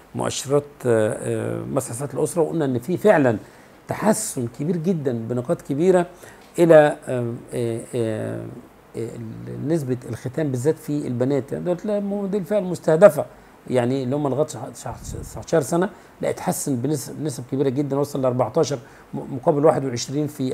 مؤشرات آه، آه، مسح صحه الاسره وقلنا ان في فعلا تحسن كبير جدا بنقاط كبيره الى آه، آه، آه، آه، نسبه الختان بالذات في البنات يعني دول دي الفئه المستهدفه يعني اللي هم لغايه 19 سنه لا اتحسن بنسب بنسب كبيره جدا وصل ل 14 م- مقابل 21 في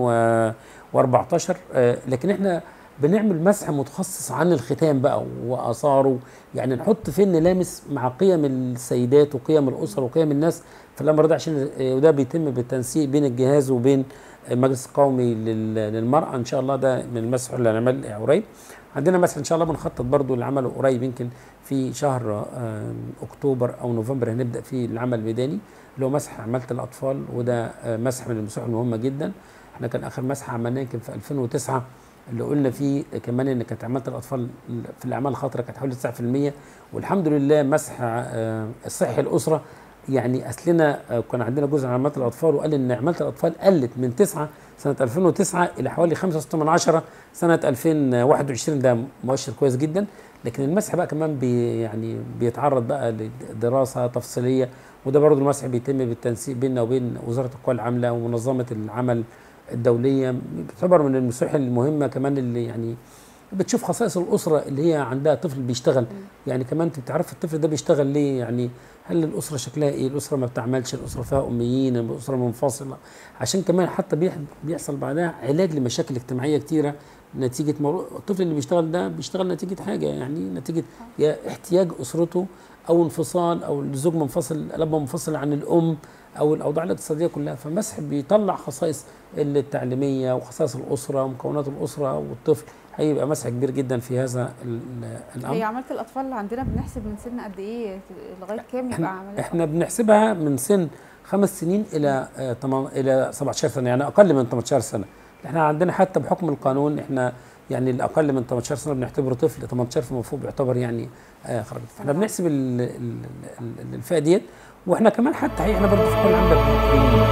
2014 آه، لكن احنا بنعمل مسح متخصص عن الختان بقى واثاره يعني نحط فين نلامس مع قيم السيدات وقيم الاسر وقيم الناس في الامر ده عشان آه، وده بيتم بالتنسيق بين الجهاز وبين المجلس القومي لل- للمراه ان شاء الله ده من المسح اللي هنعمل قريب عندنا مسح ان شاء الله بنخطط برضو لعمله قريب يمكن في شهر آه، اكتوبر او نوفمبر هنبدا فيه العمل الميداني اللي هو مسح عماله الاطفال وده آه، مسح من المسوح المهمه جدا احنا كان اخر مسح عملناه يمكن في 2009 اللي قلنا فيه كمان ان كانت عماله الاطفال في الاعمال الخطره كانت حوالي 9% والحمد لله مسح آه، الصحي الاسره يعني اصلنا آه، كان عندنا جزء عن عماله الاطفال وقال ان عماله الاطفال قلت من 9 سنه 2009 الى حوالي 5.6 سنه 2021 ده مؤشر كويس جدا لكن المسح بقى كمان بي يعني بيتعرض بقى لدراسه تفصيليه وده برضه المسح بيتم بالتنسيق بيننا وبين وزاره القوى العامله ومنظمه العمل الدوليه بيعتبر من المسوح المهمه كمان اللي يعني بتشوف خصائص الاسره اللي هي عندها طفل بيشتغل يعني كمان انت بتعرف الطفل ده بيشتغل ليه يعني هل الاسره شكلها ايه الاسره ما بتعملش الاسره فيها اميين الاسره منفصله عشان كمان حتى بيح- بيحصل بعدها علاج لمشاكل اجتماعيه كتيره نتيجه موضوع الطفل اللي بيشتغل ده بيشتغل نتيجه حاجه يعني نتيجه يا احتياج اسرته او انفصال او الزوج منفصل الاب منفصل عن الام او الاوضاع الاقتصاديه كلها فمسح بيطلع خصائص التعليميه وخصائص الاسره ومكونات الاسره والطفل هيبقى مسح كبير جدا في هذا ال- الامر هي عماله الاطفال اللي عندنا بنحسب من سن قد ايه لغايه كام يبقى احنا, عمليه احنا بنحسبها من سن خمس سنين الى آه، تمام الى 17 سنه يعني اقل من 18 سنه احنا عندنا حتى بحكم القانون احنا يعني الاقل من 18 سنه بنعتبره طفل 18 فيما فوق بيعتبر يعني آه خرج فاحنا بنحسب ال- ال- ال- الفئه ديت واحنا كمان حتى احنا برضه في كل عامله